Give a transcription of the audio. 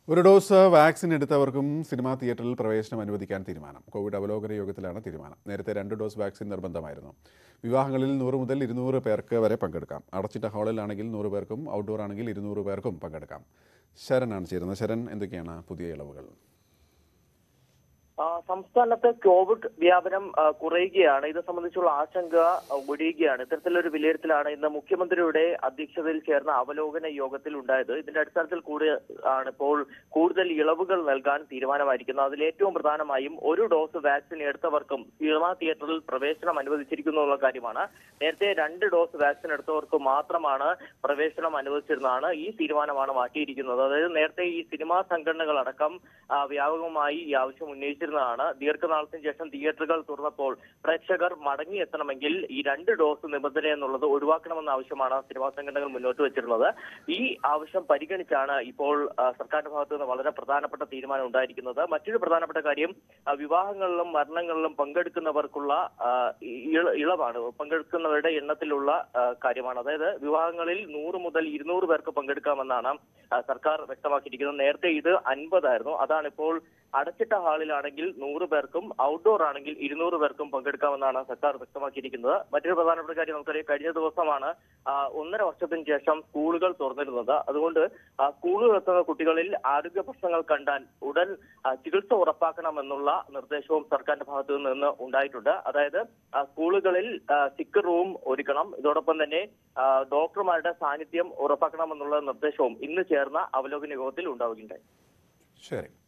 ഒരു dose vaccine എടുത്തവർക്കും cinema തിയേറ്ററിൽ പ്രവേശനം അനുവദിക്കാൻ തീരുമാനം കോവിഡ് അവലോകന യോഗത്തിലാണ് തീരുമാനം നേരത്തെ രണ്ട് ഡോസ് വാക്സിൻ നിർബന്ധമായിരുന്നു വിവാഹങ്ങളിൽ നൂറ് മുതൽ ഇരുന്നൂറ് പേർക്ക് വരെ പങ്കെടുക്കാം അടച്ചിട്ട ഹാളിലാണെങ്കിൽ നൂറ് പേർക്കും ഔട്ട്ഡോർ ആണെങ്കിൽ ഇരുന്നൂറ് പേർക്കും പങ്കെടുക്കാം ശരനാണ് ചേരുന്നത് ശരൺ എന്തൊക്കെയാണ് പുതിയ ഇളവുകൾ ആ, സംസ്ഥാനത്ത് കോവിഡ് വ്യാപനം ആ, കുറയുകയാണ് ഇത് സംബന്ധിച്ചുള്ള ആശങ്ക ആ, ഒഴിയുകയാണ് ഇത്തരത്തിലൊരു വിലയിരുത്തലാണ് ഇന്ന് മുഖ്യമന്ത്രിയുടെ അധ്യക്ഷതയിൽ ചേർന്ന അവലോകന യോഗത്തിൽ ഉണ്ടായത് ഇതിന്റെ അടിസ്ഥാനത്തിൽ കൂടി ആണ് ഇപ്പോൾ കൂടുതൽ ഇളവുകൾ നൽകാൻ തീരുമാനമായിരിക്കുന്നത് അതിൽ ഏറ്റവും പ്രധാനമായും ഒരു ഡോസ് വാക്സിൻ എടുത്തവർക്കും സിനിമാ തിയേറ്ററിൽ പ്രവേശനം അനുവദിച്ചിരിക്കുന്നു എന്നുള്ള കാര്യമാണ് നേരത്തെ രണ്ട് ഡോസ് വാക്സിൻ എടുത്തവർക്ക് മാത്രമാണ് പ്രവേശനം അനുവദിച്ചിരുന്നതാണ് ഈ തീരുമാനമാണ് മാറ്റിയിരിക്കുന്നത് അതായത് നേരത്തെ ഈ സിനിമാ സംഘടനകളടക്കം ആ, വ്യാപകമായി ഈ ആവശ്യം ഉന്നയിച്ചിരുന്നതാണ് ദീർഘനാളത്തിന് ശേഷം തിയേറ്ററുകൾ തുറന്നപ്പോൾ പ്രേക്ഷകർ മടങ്ങിയെത്തണമെങ്കിൽ ഈ രണ്ട് ഡോസ് നിബന്ധന എന്നുള്ളത് ഒഴിവാക്കണമെന്ന ആവശ്യമാണ് സിനിമാ സംഘടനകൾ മുന്നോട്ട് വെച്ചിരുന്നത് ഈ ആവശ്യം പരിഗണിച്ചാണ് ഇപ്പോൾ ആ, സർക്കാരിന്റെ ഭാഗത്ത് നിന്ന് വളരെ പ്രധാനപ്പെട്ട തീരുമാനം ഉണ്ടായിരിക്കുന്നത് മറ്റൊരു പ്രധാനപ്പെട്ട കാര്യം ആ, വിവാഹങ്ങളിലും മരണങ്ങളിലും പങ്കെടുക്കുന്നവർക്കുള്ള ആ, ഇള- ഇളവാണ് പങ്കെടുക്കുന്നവരുടെ എണ്ണത്തിലുള്ള ആ, കാര്യമാണ് അതായത് വിവാഹങ്ങളിൽ നൂറ് മുതൽ ഇരുന്നൂറ് പേർക്ക് പങ്കെടുക്കാമെന്നാണ് ആ, സർക്കാർ വ്യക്തമാക്കിയിരിക്കുന്നത് നേരത്തെ ഇത് അൻപതായിരുന്നു അതാണ് ഇപ്പോൾ അടച്ചിട്ട ഹാളിലാണെങ്കിൽ നൂറ് പേർക്കും ഔട്ട്ഡോർ ആണെങ്കിൽ ഇരുന്നൂറ് പേർക്കും പങ്കെടുക്കാമെന്നാണ് സർക്കാർ വ്യക്തമാക്കിയിരിക്കുന്നത് മറ്റൊരു പ്രധാനപ്പെട്ട കാര്യം നമുക്കറിയാം കഴിഞ്ഞ ദിവസമാണ് ആ, ഒന്നര വർഷത്തിന് ശേഷം സ്കൂളുകൾ തുറന്നിരുന്നത് അതുകൊണ്ട് ആ, സ്കൂളുകൾ എത്തുന്ന കുട്ടികളിൽ ആരോഗ്യ പ്രശ്നങ്ങൾ കണ്ടാൽ ഉടൻ ആ, ചികിത്സ ഉറപ്പാക്കണമെന്നുള്ള നിർദ്ദേശവും സർക്കാരിന്റെ ഭാഗത്തു നിന്ന് ഉണ്ടായിട്ടുണ്ട് അതായത് ആ, സ്കൂളുകളിൽ സിക്ക് റൂം ഒരുക്കണം ഇതോടൊപ്പം തന്നെ ആ, ഡോക്ടർമാരുടെ സാന്നിധ്യം ഉറപ്പാക്കണമെന്നുള്ള നിർദ്ദേശവും ഇന്ന് ചേർന്ന അവലോകന യോഗത്തിൽ ഉണ്ടാവുകയുണ്ടായി ശരി